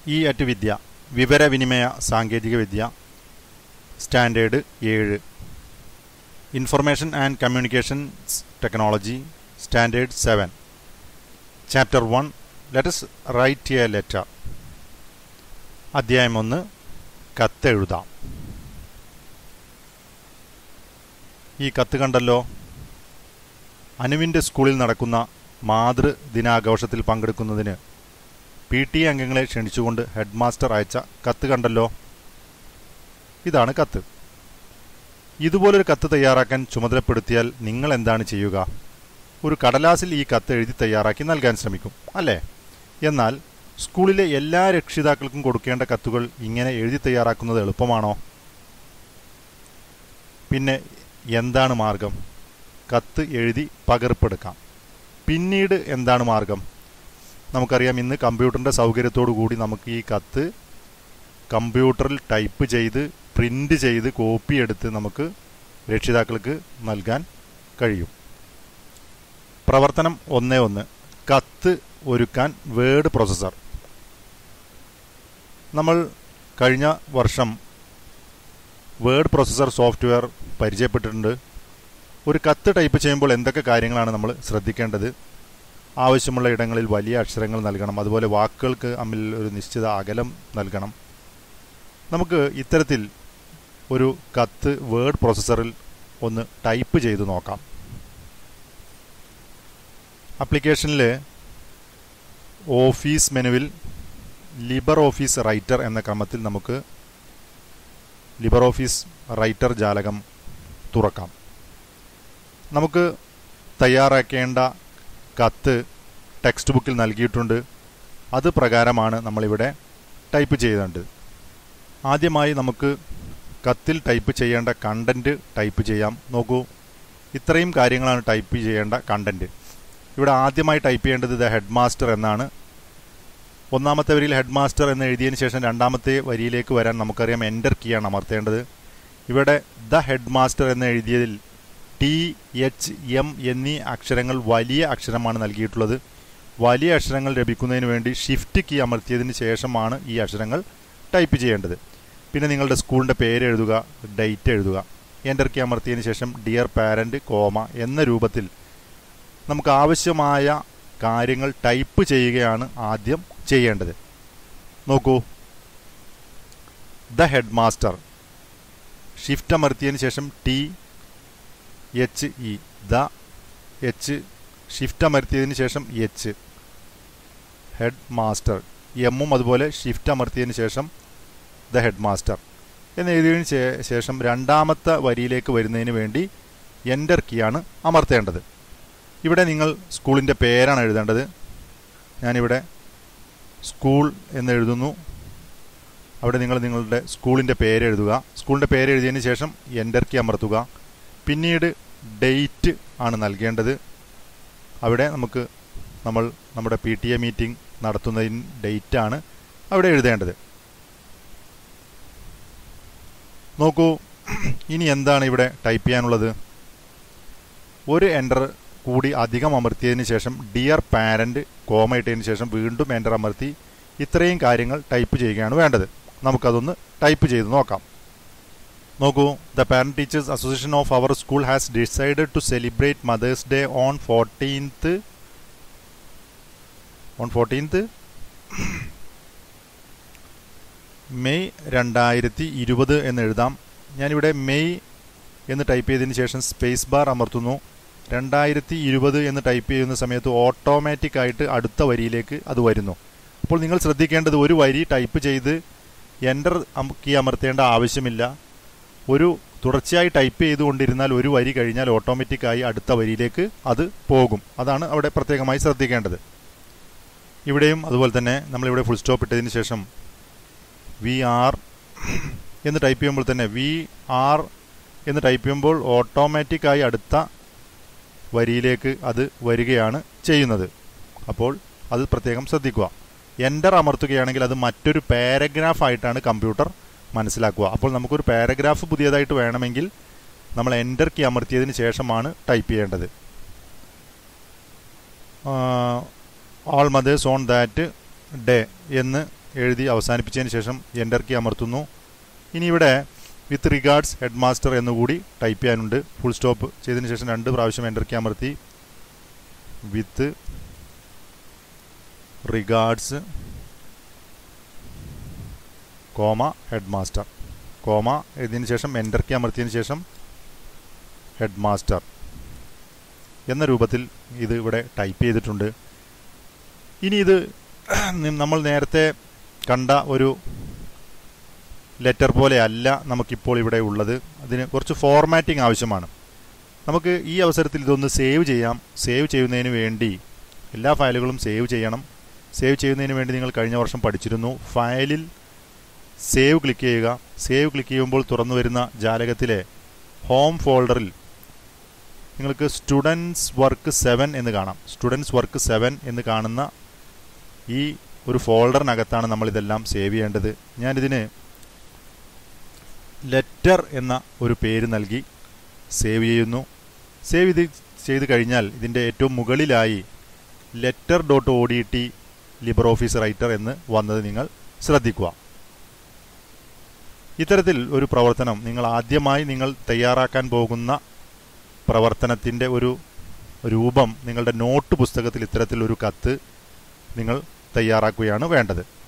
ഈ അറ്റ് വിദ്യ വിവരവിനിമയ സാങ്കേതിക വിദ്യ സ്റ്റാൻഡേർഡ് ഏഴ് information and communications technology standard seven chapter one let's write a letter അധ്യായം ഒന്ന് കത്തെഴുതാം ഈ കത്ത് കണ്ടല്ലോ അനുവിൻ്റെ സ്കൂളിൽ നടക്കുന്ന മാതൃ ദിനാഘോഷത്തിൽ പങ്കെടുക്കുന്നതിന് പി ടി എ അംഗങ്ങളെ ക്ഷണിച്ചുകൊണ്ട് ഹെഡ് മാസ്റ്റർ അയച്ച കത്ത് കണ്ടല്ലോ ഇതാണ് കത്ത് ഇതുപോലൊരു കത്ത് തയ്യാറാക്കാൻ ചുമതലപ്പെടുത്തിയാൽ നിങ്ങൾ എന്താണ് ചെയ്യുക ഒരു കടലാസിൽ ഈ കത്ത് എഴുതി തയ്യാറാക്കി നൽകാൻ ശ്രമിക്കും അല്ലേ എന്നാൽ സ്കൂളിലെ എല്ലാ രക്ഷിതാക്കൾക്കും കൊടുക്കേണ്ട കത്തുകൾ ഇങ്ങനെ എഴുതി തയ്യാറാക്കുന്നത് എളുപ്പമാണോ പിന്നെ എന്താണ് മാർഗം കത്ത് എഴുതി പകർപ്പെടുക്കാം പിന്നീട് എന്താണ് മാർഗം നമുക്കറിയാം ഇന്ന് കമ്പ്യൂട്ടറിൻ്റെ സൗകര്യത്തോടു കൂടി നമുക്ക് ഈ കത്ത് കമ്പ്യൂട്ടറിൽ ടൈപ്പ് ചെയ്ത് പ്രിൻ്റ് ചെയ്ത് കോപ്പി എടുത്ത് നമുക്ക് രക്ഷിതാക്കൾക്ക് നൽകാൻ കഴിയും പ്രവർത്തനം ഒന്നേ ഒന്ന് കത്ത് ഒരുക്കാൻ വേർഡ് പ്രോസസ്സർ നമ്മൾ കഴിഞ്ഞ വർഷം വേർഡ് പ്രോസസ്സർ സോഫ്റ്റ്വെയർ പരിചയപ്പെട്ടിട്ടുണ്ട് ഒരു കത്ത് ടൈപ്പ് ചെയ്യുമ്പോൾ എന്തൊക്കെ കാര്യങ്ങളാണ് നമ്മൾ ശ്രദ്ധിക്കേണ്ടത് ആവശ്യമുള്ള ഇടങ്ങളിൽ വലിയ അക്ഷരങ്ങൾ നൽകണം അതുപോലെ വാക്കുകൾക്ക് തമ്മിൽ ഒരു നിശ്ചിത അകലം നൽകണം നമുക്ക് ഇത്തരത്തിൽ ഒരു കത്ത് വേർഡ് പ്രോസസ്സറിൽ ഒന്ന് ടൈപ്പ് ചെയ്ത് നോക്കാം ആപ്ലിക്കേഷനിൽ ഓഫീസ് മെനുവിൽ ലിബർ ഓഫീസ് റൈറ്റർ എന്ന ക്രമത്തിൽ നമുക്ക് ലിബർ ഓഫീസ് റൈറ്റർ ജാലകം തുറക്കാം നമുക്ക് തയ്യാറാക്കേണ്ട കത്ത് ടെക്സ്റ്റ് ബുക്കിൽ നൽകിയിട്ടുണ്ട് അത് പ്രകാരമാണ് നമ്മളിവിടെ ടൈപ്പ് ചെയ്തേണ്ടത് ആദ്യമായി നമുക്ക് കത്തിൽ ടൈപ്പ് ചെയ്യേണ്ട കണ്ടൻറ്റ് ടൈപ്പ് ചെയ്യാം നോക്കൂ ഇത്രയും കാര്യങ്ങളാണ് ടൈപ്പ് ചെയ്യേണ്ട കണ്ടൻറ്റ് ഇവിടെ ആദ്യമായി ടൈപ്പ് ചെയ്യേണ്ടത് ദ ഹെഡ് മാസ്റ്റർ എന്നാണ് ഒന്നാമത്തെ വരിയിൽ ഹെഡ് മാസ്റ്റർ എന്ന് എഴുതിയതിന് ശേഷം രണ്ടാമത്തെ വരിയിലേക്ക് വരാൻ നമുക്കറിയാം എൻ്റർ കീയാണ് അമർത്തേണ്ടത് ഇവിടെ ദ ഹെഡ് മാസ്റ്റർ എന്ന് എഴുതിയതിൽ ടി എച്ച് എം എന്നീ അക്ഷരങ്ങൾ വലിയ അക്ഷരമാണ് നൽകിയിട്ടുള്ളത് വലിയ അക്ഷരങ്ങൾ ലഭിക്കുന്നതിന് വേണ്ടി ഷിഫ്റ്റ് കീ അമർത്തിയതിന് ശേഷമാണ് ഈ അക്ഷരങ്ങൾ ടൈപ്പ് ചെയ്യേണ്ടത് പിന്നെ നിങ്ങളുടെ സ്കൂളിൻ്റെ പേര് എഴുതുക ഡേറ്റ് എഴുതുക എൻ്റർ കീ അമർത്തിയതിന് ശേഷം ഡിയർ പാരൻറ്റ് കോമ എന്ന രൂപത്തിൽ നമുക്ക് ആവശ്യമായ കാര്യങ്ങൾ ടൈപ്പ് ചെയ്യുകയാണ് ആദ്യം ചെയ്യേണ്ടത് നോക്കൂ ദ ഹെഡ് മാസ്റ്റർ ഷിഫ്റ്റ് അമർത്തിയതിന് ശേഷം T H E the H shift അമർത്തിയതിന് ശേഷം എച്ച് ഹെഡ് മാസ്റ്റർ എമ്മും അതുപോലെ ഷിഫ്റ്റ് അമർത്തിയതിന് ശേഷം ദ ഹെഡ് മാസ്റ്റർ എന്ന് എഴുതിയതിന് ശേഷം രണ്ടാമത്തെ വരിയിലേക്ക് വരുന്നതിന് വേണ്ടി എൻ്റർ കീയാണ് അമർത്തേണ്ടത് ഇവിടെ നിങ്ങൾ സ്കൂളിൻ്റെ പേരാണ് എഴുതേണ്ടത് ഞാനിവിടെ സ്കൂൾ എന്ന് എഴുതുന്നു അവിടെ നിങ്ങൾ നിങ്ങളുടെ സ്കൂളിൻ്റെ പേര് എഴുതുക സ്കൂളിൻ്റെ പേര് എഴുതിയതിന് ശേഷം എൻ്റർ കീ അമർത്തുക പിന്നീട് ഡേറ്റ് ആണ് നൽകേണ്ടത് അവിടെ നമുക്ക് നമ്മൾ നമ്മുടെ പി ടി എ മീറ്റിംഗ് നടത്തുന്നതിന് ഡേറ്റ് ആണ് അവിടെ എഴുതേണ്ടത് നോക്കൂ ഇനി എന്താണ് ഇവിടെ ടൈപ്പ് ചെയ്യാനുള്ളത് ഒരു എൻ്റർ കൂടി അധികം അമർത്തിയതിന് ശേഷം ഡിയർ പാരൻറ്റ് കോമ ഇട്ടതിന് ശേഷം വീണ്ടും എൻ്റർ അമർത്തി ഇത്രയും കാര്യങ്ങൾ ടൈപ്പ് ചെയ്യുകയാണ് വേണ്ടത് നമുക്കതൊന്ന് ടൈപ്പ് ചെയ്ത് നോക്കാം നോക്കൂ the parent teachers association of our school has decided to celebrate mother's day on fourteenth on fourteenth May രണ്ടായിരത്തി ഇരുപത് എന്ന് എഴുതാം ഞാനിവിടെ മെയ് എന്ന് ടൈപ്പ് ചെയ്തതിന് ശേഷം സ്പേസ് ബാർ അമർത്തുന്നു രണ്ടായിരത്തി ഇരുപത് എന്ന് ടൈപ്പ് ചെയ്യുന്ന സമയത്ത് ഓട്ടോമാറ്റിക് ആയിട്ട് അടുത്ത വരിയിലേക്ക് അത് വരുന്നു അപ്പോൾ നിങ്ങൾ ശ്രദ്ധിക്കേണ്ടത് ഒരു വരി ടൈപ്പ് ചെയ്ത് എൻ്റർ കീ അമർത്തേണ്ട ആവശ്യമില്ല ഒരു തുടർച്ചയായി ടൈപ്പ് ചെയ്തുകൊണ്ടിരുന്നാൽ ഒരു വരി കഴിഞ്ഞാൽ ഓട്ടോമാറ്റിക്കായി അടുത്ത വരിയിലേക്ക് അത് പോകും അതാണ് അവിടെ പ്രത്യേകമായി ശ്രദ്ധിക്കേണ്ടത് ഇവിടെയും അതുപോലെ തന്നെ നമ്മളിവിടെ ഫുൾ സ്റ്റോപ്പ് ഇട്ടതിന് ശേഷം വി ആർ എന്ന് ടൈപ്പ് ചെയ്യുമ്പോൾ തന്നെ വി ആർ എന്ന് ടൈപ്പ് ചെയ്യുമ്പോൾ ഓട്ടോമാറ്റിക്കായി അടുത്ത വരിയിലേക്ക് അത് വരികയാണ് ചെയ്യുന്നത് അപ്പോൾ അത് പ്രത്യേകം ശ്രദ്ധിക്കുക എൻ്റർ അമർത്തുകയാണെങ്കിൽ അത് മറ്റൊരു പാരഗ്രാഫ് ആയിട്ടാണ് കമ്പ്യൂട്ടർ മനസ്സിലാക്കുക അപ്പോൾ നമുക്കൊരു പാരഗ്രാഫ് പുതിയതായിട്ട് വേണമെങ്കിൽ നമ്മൾ എൻ്റർ കീ അമർത്തിയതിന് ശേഷമാണ് ടൈപ്പ് ചെയ്യേണ്ടത് all mothers on that day എന്ന് എഴുതി അവസാനിപ്പിച്ചതിന് ശേഷം എൻ്റർ കീ അമർത്തുന്നു ഇനി ഇവിടെ വിത്ത് റിഗാർഡ്സ് ഹെഡ് മാസ്റ്റർ എന്നുകൂടി ടൈപ്പ് ചെയ്യാനുണ്ട് ഫുൾ സ്റ്റോപ്പ് ചെയ്തതിന് ശേഷം രണ്ട് പ്രാവശ്യം എൻ്റർ കീ അമർത്തി with regards comma head master comma എഴുതിയതിന് ശേഷം എൻ്റർ കീ അമർത്തിയതിന് ശേഷം ഹെഡ് മാസ്റ്റർ എന്ന രൂപത്തിൽ ഇത് ഇവിടെ ടൈപ്പ് ചെയ്തിട്ടുണ്ട് ഇനി ഇത് നമ്മൾ നേരത്തെ കണ്ട ഒരു ലെറ്റർ പോലെ അല്ല നമുക്കിപ്പോൾ ഇവിടെ ഉള്ളത് അതിന് കുറച്ച് ഫോർമാറ്റിംഗ് ആവശ്യമാണ് നമുക്ക് ഈ അവസരത്തിൽ ഇതൊന്ന് സേവ് ചെയ്യാം സേവ് ചെയ്യുന്നതിന് വേണ്ടി എല്ലാ ഫയലുകളും സേവ് ചെയ്യണം സേവ് ചെയ്യുന്നതിന് വേണ്ടി നിങ്ങൾ കഴിഞ്ഞ വർഷം പഠിച്ചിരുന്നു ഫയലിൽ സേവ് ക്ലിക്ക് ചെയ്യുക സേവ് ക്ലിക്ക് ചെയ്യുമ്പോൾ തുറന്നു വരുന്ന ജാലകത്തിലെ ഹോം ഫോൾഡറിൽ നിങ്ങൾക്ക് സ്റ്റുഡൻസ് വർക്ക് സെവൻ എന്ന് കാണാം സ്റ്റുഡൻസ് വർക്ക് സെവൻ എന്ന് കാണുന്ന ഈ ഒരു ഫോൾഡറിനകത്താണ് നമ്മൾ ഇതെല്ലാം സേവ് ചെയ്യേണ്ടത് ഞാനിതിന് ലെറ്റർ എന്ന ഒരു പേര് നൽകി സേവ് ചെയ്യുന്നു സേവ് ചെയ്ത് ചെയ്ത് കഴിഞ്ഞാൽ ഇതിൻ്റെ ഏറ്റവും മുകളിലായി letter dot O D T Libre office writer എന്ന് വന്നത് നിങ്ങൾ ശ്രദ്ധിക്കുക ഇത്തരത്തിൽ ഒരു പ്രവർത്തനം നിങ്ങൾ ആദ്യമായി നിങ്ങൾ തയ്യാറാക്കാൻ പോകുന്ന പ്രവർത്തനത്തിൻ്റെ ഒരു രൂപം നിങ്ങളുടെ നോട്ട് പുസ്തകത്തിൽ ഇത്തരത്തിലൊരു കത്ത് നിങ്ങൾ തയ്യാറാക്കുകയാണ് വേണ്ടത്